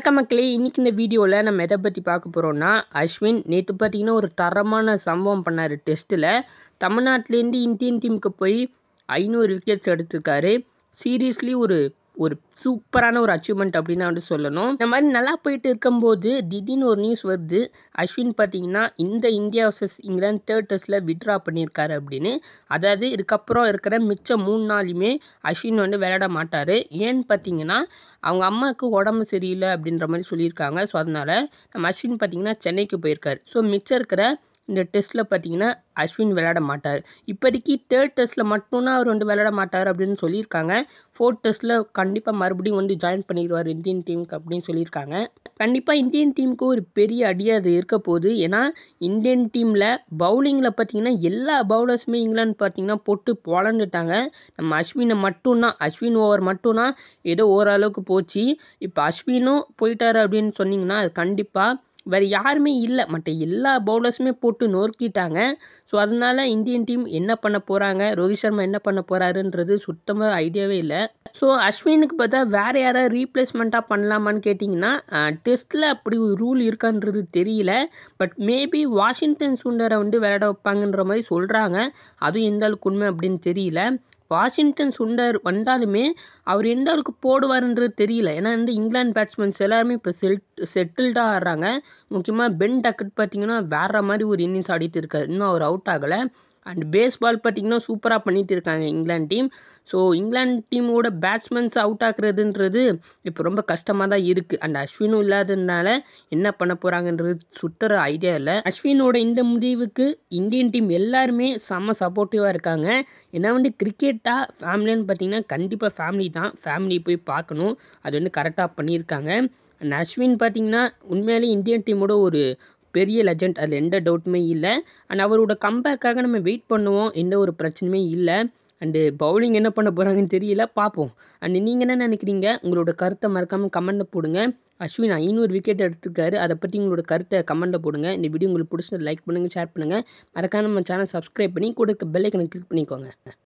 வணக்கம் மக்களே இன்னைக்கு இந்த வீடியோவில் நம்ம எதை பற்றி பார்க்க போகிறோம்னா அஸ்வின் நேற்று பார்த்தீங்கன்னா ஒரு தரமான சம்பவம் பண்ணார் டெஸ்ட்டில் தமிழ்நாட்டிலேருந்து இந்தியன் டீமுக்கு போய் ஐநூறு விக்கெட்ஸ் எடுத்திருக்காரு சீரியஸ்லி ஒரு ஒரு சூப்பரான ஒரு அச்சீவ்மெண்ட் அப்படின்னு வந்து சொல்லணும் இந்த மாதிரி நல்லா போயிட்டு இருக்கும்போது திடீர்னு ஒரு நியூஸ் வருது அஸ்வின் பார்த்தீங்கன்னா இந்த இந்தியா வர்சஸ் இங்கிலாந்து தேர்ட் டெஸ்ட்டில் விட்ரா பண்ணியிருக்காரு அப்படின்னு அதாவது இதுக்கப்புறம் இருக்கிற மிச்சம் மூணு நாளுமே அஸ்வின் வந்து விளையாட மாட்டார் ஏன்னு பார்த்தீங்கன்னா அவங்க அம்மாவுக்கு உடம்பு சரியில்லை அப்படின்ற மாதிரி சொல்லியிருக்காங்க ஸோ அதனால் நம்ம அஸ்வின் பார்த்தீங்கன்னா சென்னைக்கு போயிருக்காரு ஸோ மிச்சம் இருக்கிற இந்த டெஸ்ட்டில் பார்த்தீங்கன்னா அஸ்வின் விளையாட மாட்டார் இப்போதைக்கு தேர்ட் டெஸ்ட்டில் மட்டும்தான் அவர் வந்து விளையாட மாட்டார் அப்படின்னு சொல்லியிருக்காங்க ஃபோர்த் டெஸ்ட்டில் கண்டிப்பாக மறுபடியும் வந்து ஜாயின் பண்ணிடுவார் இந்தியன் டீமுக்கு அப்படின்னு சொல்லியிருக்காங்க கண்டிப்பாக இந்தியன் டீமுக்கு ஒரு பெரிய அடியாக அது இருக்க போகுது ஏன்னா இந்தியன் டீமில் பவுலிங்கில் பார்த்தீங்கன்னா எல்லா பவுலர்ஸுமே இங்கிலாந்து பார்த்தீங்கன்னா போட்டு பொழந்துட்டாங்க நம்ம அஸ்வினை மட்டும்தான் அஸ்வின் ஓவர் மட்டும்தான் ஏதோ ஓரளவுக்கு போச்சு இப்போ அஸ்வினும் போயிட்டாரு அப்படின்னு சொன்னீங்கன்னா அது கண்டிப்பாக வேறு யாருமே இல்லை மற்ற எல்லா பவுலர்ஸுமே போட்டு நொறுக்கிட்டாங்க ஸோ அதனால இந்தியன் டீம் என்ன பண்ண போகிறாங்க ரோஹித் சர்மா என்ன பண்ண போகிறாருன்றது சுத்தமாக ஐடியாவே இல்லை ஸோ அஸ்வினுக்கு பார்த்தா வேறு யாராவது ரீப்ளேஸ்மெண்ட்டாக பண்ணலாமான்னு கேட்டிங்கன்னா டெஸ்ட்டில் அப்படி ஒரு ரூல் இருக்கான்றது தெரியல பட் மேபி வாஷிங்டன் சுண்டரை வந்து விளையாட வைப்பாங்கன்ற மாதிரி சொல்கிறாங்க அதுவும் எந்த அளவுக்கு உண்மை அப்படின்னு தெரியல வாஷிங்டன் சுண்டர் வந்தாலுமே அவர் எந்த அளவுக்கு போடுவாருன்றது தெரியல ஏன்னா வந்து இங்கிலாந்து பேட்ஸ்மேன்ஸ் எல்லாருமே இப்போ செட் செட்டில்டாக ஆடுறாங்க முக்கியமாக பென் டக்கட் பார்த்தீங்கன்னா வேற மாதிரி ஒரு இன்னிங்ஸ் ஆடிட்டு இருக்காரு இன்னும் அவர் அவுட் ஆகலை அண்ட் பேஸ்பால் பார்த்திங்கன்னா சூப்பராக பண்ணிட்டு இருக்காங்க இங்கிலாந்து டீம் ஸோ இங்கிலாந்து டீமோட பேட்ஸ்மேன்ஸ் அவுட் ஆக்குறதுன்றது இப்போ ரொம்ப கஷ்டமாக தான் இருக்குது அண்ட் அஸ்வினும் இல்லாததுனால என்ன பண்ண போகிறாங்கன்றது சுற்றுற ஐடியா இல்லை அஸ்வினோட இந்த முடிவுக்கு இந்தியன் டீம் எல்லாருமே செம்ம சப்போர்ட்டிவாக இருக்காங்க ஏன்னா வந்து கிரிக்கெட்டாக ஃபேமிலின்னு பார்த்தீங்கன்னா கண்டிப்பாக ஃபேமிலி தான் ஃபேமிலி போய் பார்க்கணும் அது வந்து கரெக்டாக பண்ணியிருக்காங்க அண்ட் அஸ்வின் பார்த்திங்கன்னா உண்மையிலே இந்தியன் டீமோட ஒரு பெரிய லெஜண்ட் அதில் எந்த டவுட்டுமே இல்லை அண்ட் அவரோட கம்பேக்காக நம்ம வெயிட் பண்ணுவோம் எந்த ஒரு பிரச்சனையுமே இல்லை அண்டு பவுலிங் என்ன பண்ண போகிறாங்கன்னு தெரியல பார்ப்போம் அண்டு நீங்கள் என்ன நினைக்கிறீங்க உங்களோட கருத்தை மறக்காமல் கமெண்ட்டில் போடுங்க அஸ்வின் ஐநூறு விக்கெட் எடுத்திருக்காரு அதை பற்றி உங்களோட கருத்தை கமெண்ட்டில் போடுங்க இந்த வீடியோ உங்களுக்கு பிடிச்சது லைக் பண்ணுங்கள் ஷேர் பண்ணுங்கள் மறக்காம நம்ம சேனல் சப்ஸ்கிரைப் பண்ணி கூட பெல்லைக்கனை கிளிக் பண்ணிக்கோங்க